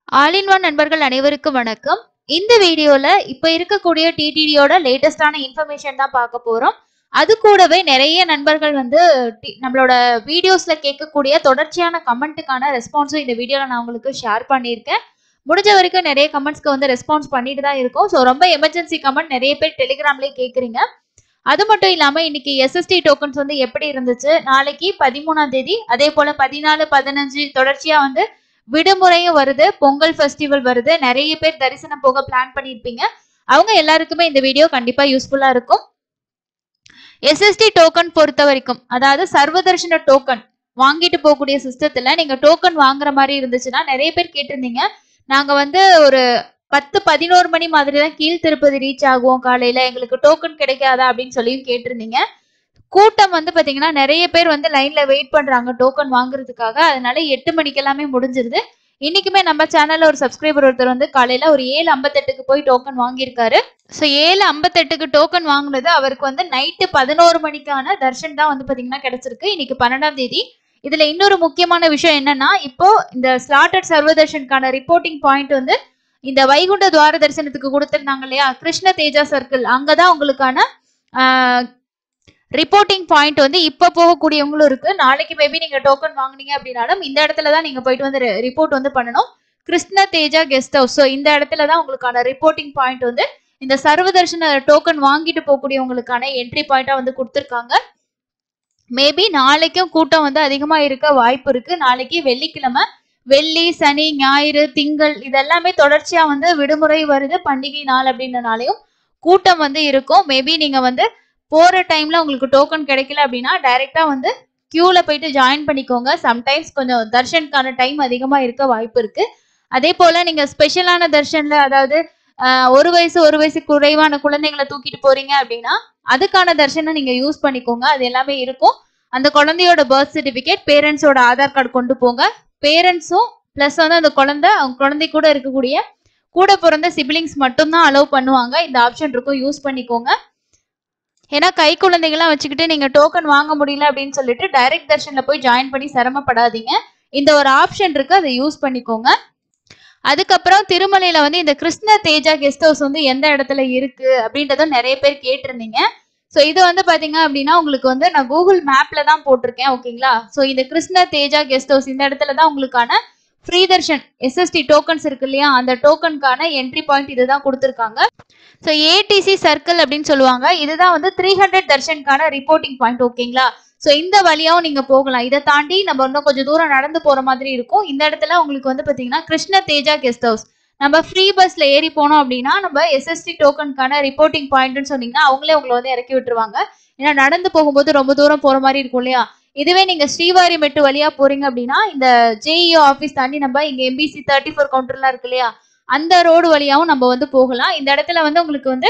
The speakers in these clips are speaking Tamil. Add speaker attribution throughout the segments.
Speaker 1: ஆல் இன் ஒன் நண்பர்கள் அனைவருக்கும் வணக்கம் இந்த வீடியோல இப்ப இருக்கக்கூடிய டிடிடியோட லேட்டஸ்டான இன்ஃபர்மேஷன் தான் பார்க்க போறோம் அது கூடவே நிறைய நண்பர்கள் வந்து டி- நம்மளோட வீடியோஸ்ல கேட்கக்கூடிய தொடர்ச்சியான கமெண்ட்டுக்கான ரெஸ்பான்ஸும் இந்த வீடியோல நான் உங்களுக்கு ஷேர் பண்ணியிருக்கேன் முடிஞ்ச வரைக்கும் நிறைய கமெண்ட்ஸ்க்கு வந்து ரெஸ்பான்ஸ் பண்ணிட்டு தான் இருக்கோம் ஸோ ரொம்ப எமர்ஜென்சி கமெண்ட் நிறைய பேர் டெலிகிராம்லேயே கேட்குறீங்க அது மட்டும் இல்லாம இன்னைக்கு எஸ்எஸ்டி டோக்கன்ஸ் வந்து எப்படி இருந்துச்சு நாளைக்கு பதிமூணாம் தேதி அதே போல பதினாலு பதினஞ்சு தொடர்ச்சியா வந்து விடுமுறையும் வருது பொங்கல் ஃபெஸ்டிவல் வருது நிறைய பேர் தரிசனம் போக பிளான் பண்ணியிருப்பீங்க அவங்க எல்லாருக்குமே இந்த வீடியோ கண்டிப்பா யூஸ்ஃபுல்லா இருக்கும் எஸ்எஸ்டி டோக்கன் பொறுத்த வரைக்கும் அதாவது சர்வதர்ஷன டோக்கன் வாங்கிட்டு போகக்கூடிய சிஸ்டத்துல நீங்க டோக்கன் வாங்குற மாதிரி இருந்துச்சுன்னா நிறைய பேர் கேட்டிருந்தீங்க நாங்க வந்து ஒரு பத்து பதினோரு மணி மாதிரி தான் கீழ் திருப்பதி ரீச் ஆகுவோம் காலையில எங்களுக்கு டோக்கன் கிடைக்காதா அப்படின்னு சொல்லியும் கேட்டிருந்தீங்க கூட்டம் வந்து பாத்தீங்கன்னா நிறைய பேர் வந்து லைன்ல வெயிட் பண்றாங்க டோக்கன் வாங்குறதுக்காக அதனால எட்டு மணிக்கு எல்லாமே முடிஞ்சிருது இன்னைக்குமே நம்ம சேனல்ல ஒரு சப்ஸ்கிரைபர் ஒருத்தர் வந்து காலையில ஒரு ஏழு ஐம்பத்தெட்டுக்கு போய் டோக்கன் வாங்கியிருக்காரு ஸோ ஏழு ஐம்பத்தெட்டுக்கு டோக்கன் வாங்குனது அவருக்கு வந்து நைட்டு பதினோரு மணிக்கான தர்ஷன் தான் வந்து பாத்தீங்கன்னா கிடைச்சிருக்கு இன்னைக்கு பன்னெண்டாம் தேதி இதுல இன்னொரு முக்கியமான விஷயம் என்னன்னா இப்போ இந்த ஸ்லாட்டட் சர்வதர்ஷனுக்கான ரிப்போர்ட்டிங் பாயிண்ட் வந்து இந்த வைகுண்ட துவார தரிசனத்துக்கு கொடுத்திருந்தாங்க இல்லையா கிருஷ்ண தேஜா சர்க்கிள் அங்கதான் உங்களுக்கான ரிப்போர்ட்டிங் பாயிண்ட் வந்து இப்போ போகக்கூடியவங்களும் இருக்கு நாளைக்கு மேபி நீங்க டோக்கன் வாங்குனீங்க அப்படின்னாலும் இந்த இடத்துல தான் நீங்க போயிட்டு வந்து ரிப்போர்ட் வந்து பண்ணணும் Krishna Teja guest house so இந்த இடத்துல தான் உங்களுக்கான ரிப்போர்ட்டிங் பாயிண்ட் வந்து இந்த சர்வதர்ஷன டோக்கன் வாங்கிட்டு போகக்கூடியவங்களுக்கான என்ட்ரி பாயிண்டா வந்து கொடுத்துருக்காங்க மேபி நாளைக்கும் கூட்டம் வந்து அதிகமா இருக்க வாய்ப்பு இருக்கு நாளைக்கு வெள்ளிக்கிழமை வெள்ளி சனி ஞாயிறு திங்கள் இதெல்லாமே தொடர்ச்சியா வந்து விடுமுறை வருது பண்டிகை நாள் அப்படின்றனாலையும் கூட்டம் வந்து இருக்கும் மேபி நீங்க வந்து போற டைம்ல உங்களுக்கு டோக்கன் கிடைக்கல அப்படின்னா டைரக்டா வந்து கியூல போயிட்டு ஜாயின் பண்ணிக்கோங்க சம்டைம்ஸ் கொஞ்சம் தர்ஷனுக்கான டைம் அதிகமா இருக்க வாய்ப்பு இருக்கு அதே போல நீங்க ஸ்பெஷலான தர்ஷன்ல அதாவது ஆஹ், ஒரு வயசு ஒரு வயசு குறைவான குழந்தைங்களை தூக்கிட்டு போறீங்க அப்படின்னா அதுக்கான தர்ஷனை நீங்க யூஸ் பண்ணிக்கோங்க அது எல்லாமே இருக்கும் அந்த குழந்தையோட பர்த் சர்டிபிகேட் பேரண்ட்ஸோட ஆதார் கார்டு கொண்டு போங்க பேரண்ட்ஸும் ப்ளஸ் வந்து அந்த குழந்தை அவங்க குழந்தை கூட இருக்கக்கூடிய கூட பிறந்த சிப்ளிங்ஸ் மட்டும்தான் அலோவ் பண்ணுவாங்க இந்த ஆப்ஷன் இருக்கும் யூஸ் பண்ணிக்கோங்க ஏன்னா கை குழந்தைகள்லாம் வச்சுக்கிட்டு நீங்க டோக்கன் வாங்க முடியல அப்படின்னு சொல்லிட்டு டைரக்ட் தர்ஷன்ல போய் ஜாயின் பண்ணி சிரமப்படாதீங்க இந்த ஒரு ஆப்ஷன் இருக்கு அதை யூஸ் பண்ணிக்கோங்க அதுக்கப்புறம் திருமலையில வந்து இந்த கிருஷ்ண தேஜா கெஸ்ட் ஹவுஸ் வந்து எந்த இடத்துல இருக்கு அப்படின்றதும் நிறைய பேர் கேட்டிருந்தீங்க ஸோ இது வந்து பாத்தீங்க அப்படின்னா உங்களுக்கு வந்து நான் கூகுள் மேப்ல தான் போட்டிருக்கேன் ஓகேங்களா ஸோ இந்த கிருஷ்ண தேஜா கெஸ்ட் ஹவுஸ் இந்த இடத்துல தான் உங்களுக்கான ஃப்ரீ தர்ஷன் எஸ்எஸ்டி டோக்கன்ஸ் இருக்கு இல்லையா அந்த டோக்கனுக்கான என்ட்ரி பாயிண்ட் இதுதான் கொடுத்துருக்காங்க ஸோ ஏடிசி சர்க்கிள் அப்படின்னு சொல்லுவாங்க இதுதான் வந்து த்ரீ ஹண்ட்ரட் தர்ஷனுக்கான ரிப்போர்ட்டிங் பாயிண்ட் ஓகேங்களா ஸோ இந்த வழியாவும் நீங்க போகலாம் இதை தாண்டி நம்ம இன்னும் கொஞ்சம் தூரம் நடந்து போற மாதிரி இருக்கும் இந்த இடத்துல உங்களுக்கு வந்து பாத்தீங்கன்னா கிருஷ்ண தேஜா கெஸ்ட் ஹவுஸ் நம்ம ஃப்ரீ பஸ்ல ஏறி போனோம் அப்படின்னா நம்ம எஸ்எஸ்டி டோக்கனுக்கான ரிப்போர்ட்டிங் பாயிண்ட்னு சொன்னீங்கன்னா அவங்களே உங்களை வந்து இறக்கி விட்டுருவாங்க ஏன்னா நடந்து போகும்போது ரொம்ப தூரம் போற மாதிரி இருக்கும் இல்லையா இதுவே நீங்க ஸ்ரீவாரி மெட்டு வழியா போறீங்க அப்படின்னா இந்த ஜேஇஓ ஆஃபீஸ் தாண்டி நம்ம இங்க எம்பிசி தேர்ட்டி ஃபோர் கவுண்டர்லாம் இருக்கு இல்லையா அந்த ரோடு வழியாவும் நம்ம வந்து போகலாம் இந்த இடத்துல வந்து உங்களுக்கு வந்து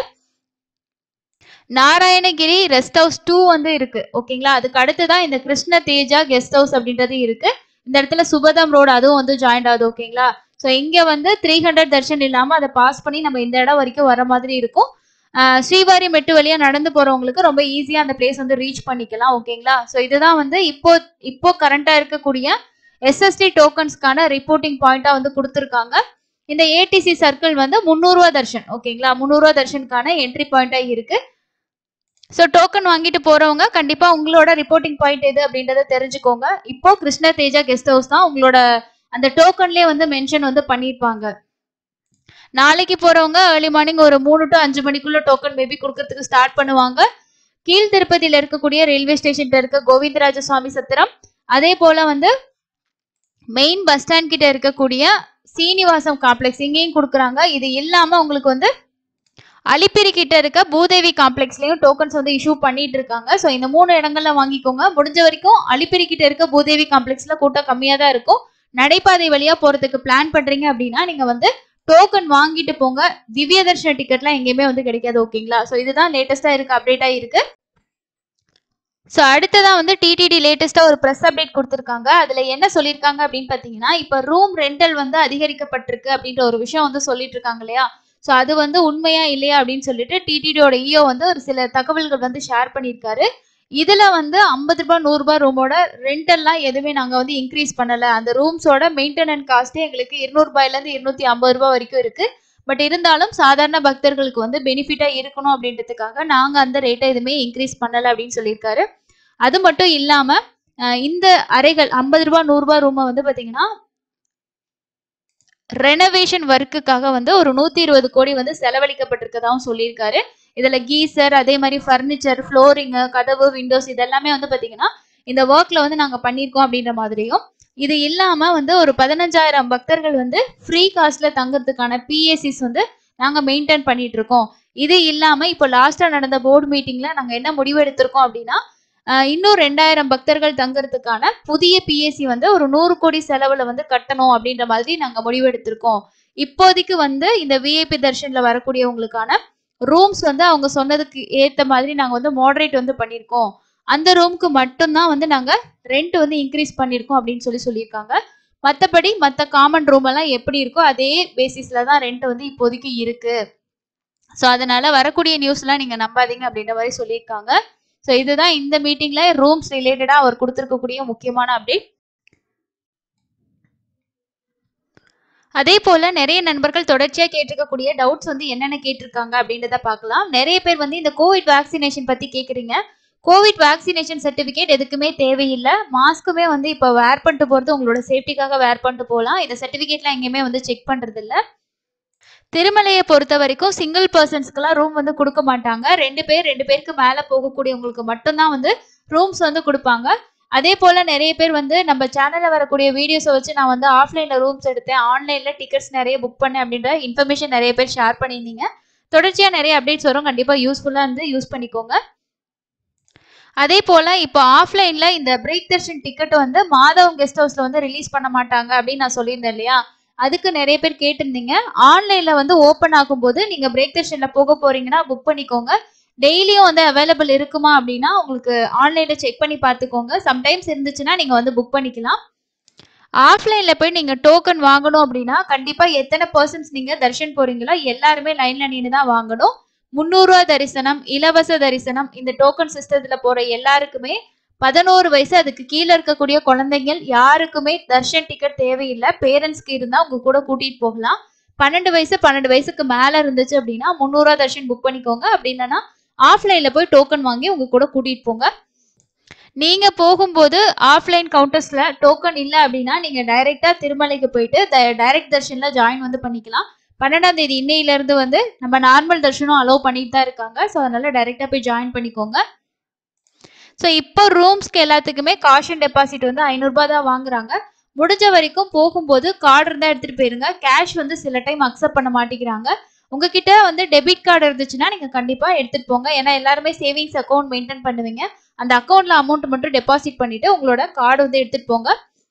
Speaker 1: நாராயணகிரி ரெஸ்ட் ஹவுஸ் டூ வந்து இருக்கு ஓகேங்களா அதுக்கு அடுத்து தான் இந்த கிருஷ்ண தேஜா கெஸ்ட் ஹவுஸ் அப்படின்றது இருக்கு இந்த இடத்துல சுபதம் ரோடு அதுவும் வந்து ஜாயின் ஆகுது ஓகேங்களா ஸோ இங்க வந்து த்ரீ ஹண்ட்ரட் தர்ஷன் இல்லாம அதை பாஸ் பண்ணி நம்ம இந்த இடம் வரைக்கும் வர மாதிரி இருக்கும் ஆஹ் ஸ்ரீவாரி மெட்டு வழியா நடந்து போறவங்களுக்கு ரொம்ப ஈஸியா அந்த பிளேஸ் வந்து ரீச் பண்ணிக்கலாம் ஓகேங்களா ஸோ இதுதான் வந்து இப்போ இப்போ கரண்டா இருக்கக்கூடிய எஸ்எஸ்டி டோக்கன்ஸ்க்கான ரிப்போர்ட்டிங் பாயிண்டா வந்து கொடுத்துருக்காங்க இந்த ஏடிசி சர்க்கிள் வந்து முந்நூறுவா தர்ஷன் ஓகேங்களா முந்நூறுவா தர்ஷனுக்கான என்ட்ரி பாயிண்டா இருக்கு ஸோ டோக்கன் வாங்கிட்டு போறவங்க கண்டிப்பா உங்களோட ரிப்போர்ட்டிங் பாயிண்ட் எது அப்படின்றத தெரிஞ்சுக்கோங்க இப்போ கிருஷ்ண தேஜா கெஸ்ட் ஹவுஸ் தான் உங்களோட அந்த டோக்கன்லயே வந்து மென்ஷன் வந்து பண்ணியிருப்பாங்க நாளைக்கு போறவங்க ஏர்லி மார்னிங் ஒரு மூணு டு அஞ்சு மணிக்குள்ள டோக்கன் மேபி கொடுக்கறதுக்கு ஸ்டார்ட் பண்ணுவாங்க கீழ் திருப்பதியில இருக்கக்கூடிய ரயில்வே ஸ்டேஷன்ல இருக்க கோவிந்தராஜ சுவாமி சத்திரம் அதே போல வந்து மெயின் பஸ் ஸ்டாண்ட் கிட்ட இருக்கக்கூடிய சீனிவாசம் காம்ப்ளெக்ஸ் இங்கேயும் கொடுக்குறாங்க இது இல்லாம உங்களுக்கு வந்து அலிப்பிரி கிட்ட இருக்க பூதேவி காம்ப்ளெக்ஸ்லயும் டோக்கன்ஸ் வந்து இஷ்யூ பண்ணிட்டு இருக்காங்க ஸோ இந்த மூணு இடங்கள்ல வாங்கிக்கோங்க முடிஞ்ச வரைக்கும் அலிப்பிரி கிட்ட இருக்க பூதேவி காம்ப்ளெக்ஸ்ல கூட்டம் கம்மியா தான் இருக்கும் நடைபாதை வழியா போறதுக்கு பிளான் பண்றீங்க அப்படின்னா நீங்க வந்து டோக்கன் வாங்கிட்டு போங்க திவ்ய தர்ஷன டிக்கெட்லாம் எங்கேயுமே வந்து கிடைக்காது ஓகேங்களா ஸோ இதுதான் லேட்டஸ்டா இருக்கு அப்டேட்டா இருக்கு ஸோ அடுத்ததா வந்து டிடிடி லேட்டஸ்டா ஒரு ப்ரெஸ் அப்டேட் கொடுத்துருக்காங்க அதுல என்ன சொல்லியிருக்காங்க அப்படின்னு பாத்தீங்கன்னா இப்போ ரூம் ரெண்டல் வந்து அதிகரிக்கப்பட்டிருக்கு அப்படின்ற ஒரு விஷயம் வந்து சொல்லிட்டு இருக்காங்க இல்லையா ஸோ அது வந்து உண்மையா இல்லையா அப்படின்னு சொல்லிட்டு டிடிடியோட இஓ வந்து ஒரு சில தகவல்கள் வந்து ஷேர் பண்ணியிருக்காரு இதுல வந்து ஐம்பது ரூபாய் நூறு ரூபாய் ரூமோட ரெண்ட் எல்லாம் எதுவுமே நாங்க வந்து இன்க்ரீஸ் பண்ணல அந்த ரூம்ஸோட மெயின்டெனன்ஸ் காஸ்ட்டே எங்களுக்கு இருநூறு ரூபாயில இருந்து இருநூத்தி ஐம்பது ரூபாய் வரைக்கும் இருக்கு பட் இருந்தாலும் சாதாரண பக்தர்களுக்கு வந்து பெனிஃபிட்டா இருக்கணும் அப்படின்றதுக்காக நாங்க அந்த ரேட்டை எதுவுமே இன்க்ரீஸ் பண்ணல அப்படின்னு சொல்லியிருக்காரு அது மட்டும் இல்லாம அஹ் இந்த அறைகள் ஐம்பது ரூபாய் நூறு ரூபாய் ரூமை வந்து பாத்தீங்கன்னா ரெனோவேஷன் ஒர்க்குக்காக வந்து ஒரு நூத்தி இருபது கோடி வந்து செலவழிக்கப்பட்டிருக்கதாவும் சொல்லியிருக்காரு இதுல கீசர் அதே மாதிரி ஃபர்னிச்சர் ஃப்ளோரிங்கு கதவு விண்டோஸ் இதெல்லாமே வந்து பாத்தீங்கன்னா இந்த ஒர்க்ல வந்து நாங்க பண்ணியிருக்கோம் அப்படின்ற மாதிரியும் இது இல்லாம வந்து ஒரு பதினஞ்சாயிரம் பக்தர்கள் வந்து ஃப்ரீ காஸ்ட்ல தங்கறதுக்கான பிஎஸ்சிஸ் வந்து நாங்க மெயின்டைன் பண்ணிட்டு இருக்கோம் இது இல்லாம இப்போ லாஸ்டா நடந்த போர்டு மீட்டிங்ல நாங்க என்ன முடிவு எடுத்திருக்கோம் அப்படின்னா ஆஹ் இன்னும் ரெண்டாயிரம் பக்தர்கள் தங்கறதுக்கான புதிய பிஎஸ்சி வந்து ஒரு நூறு கோடி செலவுல வந்து கட்டணும் அப்படின்ற மாதிரி நாங்க முடிவு எடுத்திருக்கோம் இப்போதைக்கு வந்து இந்த விஐபி தர்ஷன்ல வரக்கூடியவங்களுக்கான ரூம்ஸ் வந்து அவங்க சொன்னதுக்கு ஏத்த மாதிரி நாங்க வந்து மாடரேட் வந்து பண்ணியிருக்கோம் அந்த ரூமுக்கு மட்டும்தான் வந்து நாங்க ரெண்ட் வந்து இன்க்ரீஸ் பண்ணியிருக்கோம் அப்படின்னு சொல்லி சொல்லியிருக்காங்க மற்றபடி மற்ற காமன் ரூம் எல்லாம் எப்படி இருக்கோ அதே பேசிஸ்ல தான் ரெண்ட் வந்து இப்போதைக்கு இருக்கு ஸோ அதனால வரக்கூடிய நியூஸ்லாம் நீங்க நம்பாதீங்க அப்படின்ற மாதிரி சொல்லியிருக்காங்க ஸோ இதுதான் இந்த மீட்டிங்ல ரூம்ஸ் ரிலேட்டடா அவர் கொடுத்துருக்கக்கூடிய முக்கியமான அப்டேட் அதே போல நிறைய நண்பர்கள் தொடர்ச்சியா கேட்டிருக்கக்கூடிய டவுட்ஸ் வந்து என்னென்ன கேட்டிருக்காங்க அப்படின்றத பார்க்கலாம் நிறைய பேர் வந்து இந்த கோவிட் வேக்சினேஷன் பத்தி கேக்குறீங்க கோவிட் வேக்சினேஷன் சர்டிபிகேட் எதுக்குமே தேவையில்லை மாஸ்க்குமே வந்து இப்போ வேர் பண்ணிட்டு போறது உங்களோட சேஃப்டிக்காக வேர் பண்ணிட்டு போகலாம் இந்த சர்டிபிகேட்லாம் எங்கேயுமே வந்து செக் பண்றது இல்ல திருமலையை பொறுத்த வரைக்கும் சிங்கிள் பர்சன்ஸ்க்குலாம் ரூம் வந்து கொடுக்க மாட்டாங்க ரெண்டு பேர் ரெண்டு பேருக்கு மேல போகக்கூடியவங்களுக்கு மட்டும்தான் வந்து ரூம்ஸ் வந்து கொடுப்பாங்க அதே போல நிறைய பேர் வந்து நம்ம சேனல்ல வரக்கூடிய வீடியோஸை வச்சு நான் வந்து ஆஃப்லைன்ல ரூம்ஸ் எடுத்தேன் ஆன்லைன்ல டிக்கெட்ஸ் நிறைய புக் பண்ணேன் அப்படின்ற இன்ஃபர்மேஷன் நிறைய பேர் ஷேர் பண்ணியிருந்தீங்க தொடர்ச்சியா நிறைய அப்டேட்ஸ் வரும் கண்டிப்பா யூஸ்ஃபுல்லா இருந்து யூஸ் பண்ணிக்கோங்க அதே போல இப்போ ஆஃப்லைன்ல இந்த பிரேக் தர்ஷன் டிக்கெட் வந்து மாதவம் கெஸ்ட் ஹவுஸ்ல வந்து ரிலீஸ் பண்ண மாட்டாங்க அப்படின்னு நான் சொல்லியிருந்தேன் இல்லையா அதுக்கு நிறைய பேர் கேட்டிருந்தீங்க ஆன்லைன்ல வந்து ஓப்பன் ஆகும்போது நீங்க பிரேக் தர்ஷன்ல போக போறீங்கன்னா புக் பண்ணிக்கோங்க டெய்லியும் வந்து அவைலபிள் இருக்குமா அப்படின்னா உங்களுக்கு ஆன்லைன்ல செக் பண்ணி பார்த்துக்கோங்க சம்டைம்ஸ் இருந்துச்சுன்னா நீங்க வந்து புக் பண்ணிக்கலாம் ஆஃப்லைன்ல போய் நீங்க டோக்கன் வாங்கணும் அப்படின்னா கண்டிப்பா எத்தனை பர்சன்ஸ் நீங்க தர்ஷன் போறீங்களோ எல்லாருமே லைன்ல நின்று தான் வாங்கணும் முந்நூறுரூவா தரிசனம் இலவச தரிசனம் இந்த டோக்கன் சிஸ்டத்துல போற எல்லாருக்குமே பதினோரு வயசு அதுக்கு கீழே இருக்கக்கூடிய குழந்தைகள் யாருக்குமே தர்ஷன் டிக்கெட் தேவையில்லை பேரண்ட்ஸ்க்கு இருந்தா உங்க கூட கூட்டிட்டு போகலாம் பன்னெண்டு வயசு பன்னெண்டு வயசுக்கு மேல இருந்துச்சு அப்படின்னா முந்நூறுரூவா தர்ஷன் புக் பண்ணிக்கோங்க அப்படி இல்லைன்னா ஆஃப்லைன்ல போய் டோக்கன் வாங்கி உங்க கூட கூட்டிட்டு போங்க நீங்க போகும்போது ஆஃப்லைன் கவுண்டர்ஸ்ல டோக்கன் இல்லை அப்படின்னா நீங்க டைரக்டா திருமலைக்கு போயிட்டு டைரக்ட் தர்ஷன்ல ஜாயின் வந்து பண்ணிக்கலாம் பன்னெண்டாம் தேதி இன்னையில இருந்து வந்து நம்ம நார்மல் தர்ஷனும் அலோவ் பண்ணிட்டு தான் இருக்காங்க ஸோ அதனால டைரக்டா போய் ஜாயின் பண்ணிக்கோங்க ஸோ இப்போ ரூம்ஸ்க்கு எல்லாத்துக்குமே காஷன் டெபாசிட் வந்து ஐநூறுரூபா தான் வாங்குறாங்க முடிஞ்ச வரைக்கும் போகும்போது கார்டு இருந்தால் எடுத்துகிட்டு போயிருங்க கேஷ் வந்து சில டைம் அக்செப்ட் பண்ண மாட்டேங்கிறாங்க உங்ககிட்ட வந்து டெபிட் கார்டு இருந்துச்சுன்னா நீங்கள் கண்டிப்பாக எடுத்துகிட்டு போங்க ஏன்னா எல்லாருமே சேவிங்ஸ் அக்கௌண்ட் மெயின்டைன் பண்ணுவீங்க அந்த அக்கௌண்ட்டில் அமௌண்ட் மட்டும் டெபாசிட் பண்ணிவிட்டு உங்களோட கார்டு வந்து எடுத்துகிட்டு போங்க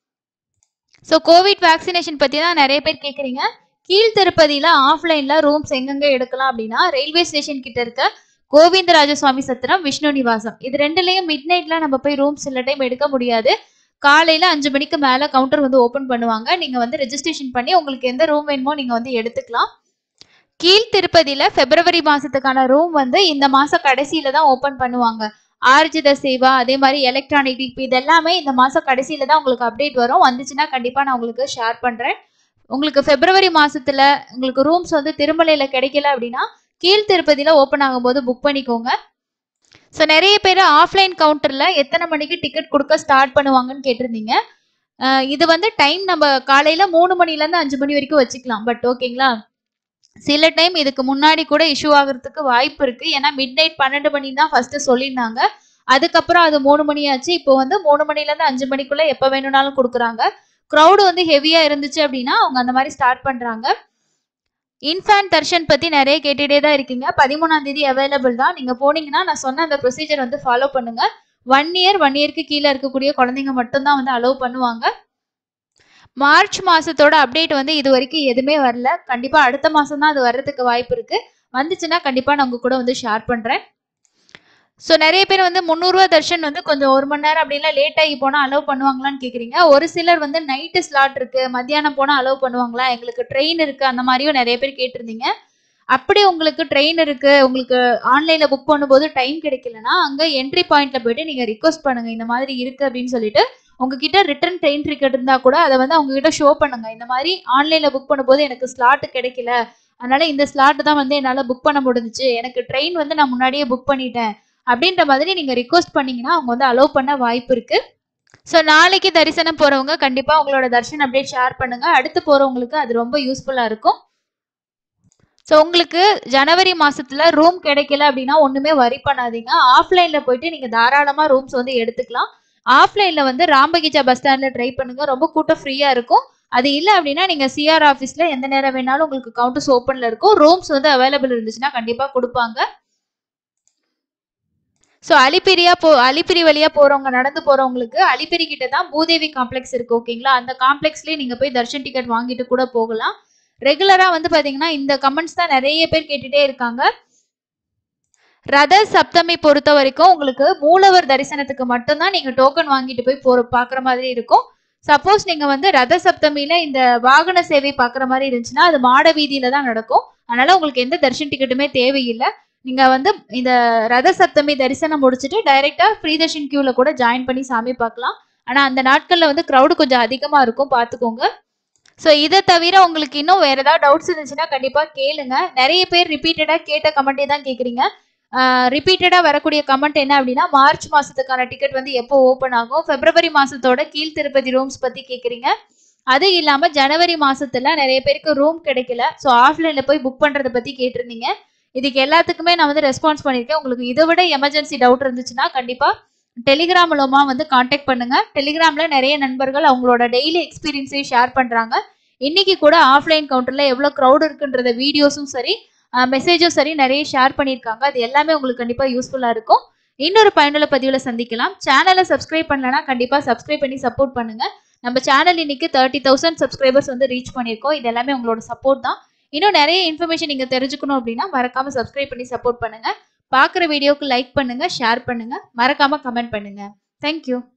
Speaker 1: ஸோ கோவிட் வேக்சினேஷன் பற்றி தான் நிறைய பேர் கேட்குறீங்க கீழ் திருப்பதியில் ஆஃப்லைனில் ரூம்ஸ் எங்கெங்கே எடுக்கலாம் அப்படின்னா ரயில்வே ஸ்டேஷன் கிட்ட இருக்க கோவிந்தராஜ சுவாமி சத்திரம் விஷ்ணு நிவாசம் இது ரெண்டுலயும் மிட் நைட்ல நம்ம போய் ரூம் சில டைம் எடுக்க முடியாது காலையில அஞ்சு மணிக்கு மேல கவுண்டர் வந்து ஓபன் பண்ணுவாங்க நீங்க வந்து ரெஜிஸ்ட்ரேஷன் பண்ணி உங்களுக்கு எந்த ரூம் வேணுமோ நீங்க வந்து எடுத்துக்கலாம் கீழ் திருப்பதியில பிப்ரவரி மாசத்துக்கான ரூம் வந்து இந்த மாசம் கடைசியில தான் ஓபன் பண்ணுவாங்க ஆர்ஜித சேவா அதே மாதிரி எலக்ட்ரானிக் டிபி இது எல்லாமே இந்த மாசம் கடைசியில தான் உங்களுக்கு அப்டேட் வரும் வந்துச்சுன்னா கண்டிப்பா நான் உங்களுக்கு ஷேர் பண்றேன் உங்களுக்கு பிப்ரவரி மாசத்துல உங்களுக்கு ரூம்ஸ் வந்து திருமலையில கிடைக்கல அப்படின்னா கீழ் திருப்பதியில ஓப்பன் ஆகும்போது புக் பண்ணிக்கோங்க ஸோ நிறைய பேர் ஆஃப்லைன் கவுண்டர்ல எத்தனை மணிக்கு டிக்கெட் கொடுக்க ஸ்டார்ட் பண்ணுவாங்கன்னு கேட்டிருந்தீங்க அஹ் இது வந்து டைம் நம்ம காலையில மூணு மணில இருந்து அஞ்சு மணி வரைக்கும் வச்சுக்கலாம் பட் ஓகேங்களா சில டைம் இதுக்கு முன்னாடி கூட இஷ்யூ ஆகுறதுக்கு வாய்ப்பு இருக்கு ஏன்னா மிட் நைட் பன்னெண்டு மணி தான் ஃபர்ஸ்ட் சொல்லியிருந்தாங்க அதுக்கப்புறம் அது மூணு மணி ஆச்சு இப்போ வந்து மூணு மணில இருந்து அஞ்சு மணிக்குள்ள எப்போ வேணும்னாலும் கொடுக்குறாங்க க்ரௌடு வந்து ஹெவியா இருந்துச்சு அப்படின்னா அவங்க அந்த மாதிரி ஸ்டார்ட் பண்றாங்க இன்ஃபேன் தர்ஷன் பத்தி நிறைய கேட்டுட்டே தான் இருக்கீங்க பதிமூணாம் தேதி அவைலபிள் தான் நீங்க போனீங்கன்னா நான் சொன்ன அந்த ப்ரொசீஜர் வந்து ஃபாலோ பண்ணுங்க ஒன் இயர் ஒன் இயர்க்கு கீழே இருக்கக்கூடிய குழந்தைங்க மட்டும்தான் வந்து அலோவ் பண்ணுவாங்க மார்ச் மாசத்தோட அப்டேட் வந்து இது வரைக்கும் எதுவுமே வரல கண்டிப்பா அடுத்த மாசம் தான் அது வர்றதுக்கு வாய்ப்பு இருக்கு வந்துச்சுன்னா கண்டிப்பா நான் உங்க கூட வந்து ஷேர் பண்றேன் ஸோ நிறைய பேர் வந்து முந்நூறுரூவா தர்ஷன் வந்து கொஞ்சம் ஒரு மணி நேரம் அப்படிலாம் லேட் ஆகி போனால் அலோவ் பண்ணுவாங்களான்னு கேட்குறீங்க ஒரு சிலர் வந்து நைட்டு ஸ்லாட் இருக்கு மத்தியானம் போனால் அலோவ் பண்ணுவாங்களா எங்களுக்கு ட்ரெயின் இருக்கு அந்த மாதிரியும் நிறைய பேர் கேட்டிருந்தீங்க அப்படி உங்களுக்கு ட்ரெயின் இருக்கு உங்களுக்கு ஆன்லைன்ல புக் பண்ணும்போது டைம் கிடைக்கலனா அங்க என்ட்ரி பாயிண்ட்ல போயிட்டு நீங்க ரிக்வஸ்ட் பண்ணுங்க இந்த மாதிரி இருக்கு அப்படின்னு சொல்லிட்டு உங்ககிட்ட ரிட்டர்ன் ட்ரெயின் டிக்கெட் இருந்தா கூட அதை வந்து அவங்க கிட்ட ஷோ பண்ணுங்க இந்த மாதிரி ஆன்லைன்ல புக் பண்ணும்போது எனக்கு ஸ்லாட் கிடைக்கல அதனால இந்த ஸ்லாட் தான் வந்து என்னால புக் பண்ண முடிஞ்சுச்சு எனக்கு ட்ரெயின் வந்து நான் முன்னாடியே புக் பண்ணிட்டேன் அப்படின்ற மாதிரி நீங்க ரிக்வஸ்ட் பண்ணீங்கன்னா அவங்க வந்து அலோவ் பண்ண வாய்ப்பு இருக்கு ஸோ நாளைக்கு தரிசனம் போறவங்க கண்டிப்பா உங்களோட தர்ஷன் அப்டேட் ஷேர் பண்ணுங்க அடுத்து போறவங்களுக்கு அது ரொம்ப யூஸ்ஃபுல்லா இருக்கும் ஸோ உங்களுக்கு ஜனவரி மாசத்துல ரூம் கிடைக்கல அப்படின்னா ஒண்ணுமே வரி பண்ணாதீங்க ஆஃப்லைன்ல போயிட்டு நீங்க தாராளமா ரூம்ஸ் வந்து எடுத்துக்கலாம் ஆஃப்லைன்ல வந்து ராம்பகிச்சா பஸ் ஸ்டாண்ட்ல ட்ரை பண்ணுங்க ரொம்ப கூட்டம் ஃப்ரீயா இருக்கும் அது இல்லை அப்படின்னா நீங்க சிஆர் ஆஃபீஸ்ல எந்த நேரம் வேணாலும் உங்களுக்கு கவுண்டர்ஸ் ஓப்பன்ல இருக்கும் ரூம்ஸ் வந்து அவைலபிள் இருந்துச்சுன்னா கண்டிப்பா கொடுப்பாங்க ஸோ அலிப்பிரியா போ அலிப்பிரி வழியா போறவங்க நடந்து போறவங்களுக்கு அலிப்பிரி கிட்ட தான் பூதேவி காம்ப்ளெக்ஸ் இருக்கு ஓகேங்களா அந்த காம்ப்ளெக்ஸ்லயே நீங்க போய் தர்ஷன் டிக்கெட் வாங்கிட்டு கூட போகலாம் ரெகுலரா வந்து பாத்தீங்கன்னா இந்த கமெண்ட்ஸ் தான் நிறைய பேர் கேட்டுட்டே இருக்காங்க ரத சப்தமி பொறுத்த வரைக்கும் உங்களுக்கு மூலவர் தரிசனத்துக்கு மட்டும்தான் நீங்க டோக்கன் வாங்கிட்டு போய் போற பாக்குற மாதிரி இருக்கும் சப்போஸ் நீங்க வந்து ரத சப்தமியில இந்த வாகன சேவை பாக்குற மாதிரி இருந்துச்சுன்னா அது மாட வீதியில தான் நடக்கும் அதனால உங்களுக்கு எந்த தரிசன டிக்கெட்டுமே தேவையில்லை நீங்க வந்து இந்த ரத சப்தமி தரிசனம் முடிச்சுட்டு டைரக்டா ஃப்ரீ தர்ஷன் கியூல கூட ஜாயின் பண்ணி சாமி பார்க்கலாம் ஆனா அந்த நாட்கள்ல வந்து க்ரௌடு கொஞ்சம் அதிகமா இருக்கும் பாத்துக்கோங்க ஸோ இதை தவிர உங்களுக்கு இன்னும் வேற ஏதாவது டவுட்ஸ் இருந்துச்சுன்னா கண்டிப்பா கேளுங்க நிறைய பேர் ரிப்பீட்டடா கேட்ட கமெண்டே தான் கேக்குறீங்க ரிப்பீட்டடா வரக்கூடிய கமெண்ட் என்ன அப்படின்னா மார்ச் மாசத்துக்கான டிக்கெட் வந்து எப்போ ஓப்பன் ஆகும் பிப்ரவரி மாசத்தோட கீழ் திருப்பதி ரூம்ஸ் பத்தி கேக்குறீங்க அது இல்லாம ஜனவரி மாசத்துல நிறைய பேருக்கு ரூம் கிடைக்கல ஸோ ஆஃப்லைன்ல போய் புக் பண்றதை பத்தி கேட்டிருந்தீங்க இதுக்கு எல்லாத்துக்குமே நான் வந்து ரெஸ்பான்ஸ் பண்ணியிருக்கேன் உங்களுக்கு இதை விட எமர்ஜென்சி டவுட் இருந்துச்சுன்னா கண்டிப்பா டெலிகிராம் மூலமா வந்து காண்டாக்ட் பண்ணுங்க டெலிகிராம்ல நிறைய நண்பர்கள் அவங்களோட டெய்லி எக்ஸ்பீரியன்ஸையும் ஷேர் பண்றாங்க இன்னைக்கு கூட ஆஃப்லைன் கவுண்டர்ல எவ்வளவு க்ரௌட் இருக்குன்றத வீடியோஸும் சரி மெசேஜும் சரி நிறைய ஷேர் பண்ணியிருக்காங்க அது எல்லாமே உங்களுக்கு கண்டிப்பா யூஸ்ஃபுல்லா இருக்கும் இன்னொரு பயனுள்ள பதிவுல சந்திக்கலாம் சேனலை சப்ஸ்கிரைப் பண்ணலனா கண்டிப்பா சப்ஸ்கிரைப் பண்ணி சப்போர்ட் பண்ணுங்க நம்ம சேனல் இன்னைக்கு தேர்ட்டி தௌசண்ட் சப்ஸ்கிரைபர்ஸ் வந்து ரீச் பண்ணியிருக்கோம் இது எல்லாமே உங்களோட சப்போர்ட் தான் இன்னும் நிறைய இன்ஃபர்மேஷன் நீங்க தெரிஞ்சுக்கணும் அப்படின்னா மறக்காம சப்ஸ்கிரைப் பண்ணி சப்போர்ட் பண்ணுங்க பார்க்குற வீடியோக்கு லைக் பண்ணுங்க ஷேர் பண்ணுங்க மறக்காம கமெண்ட் பண்ணுங்க தேங்க்யூ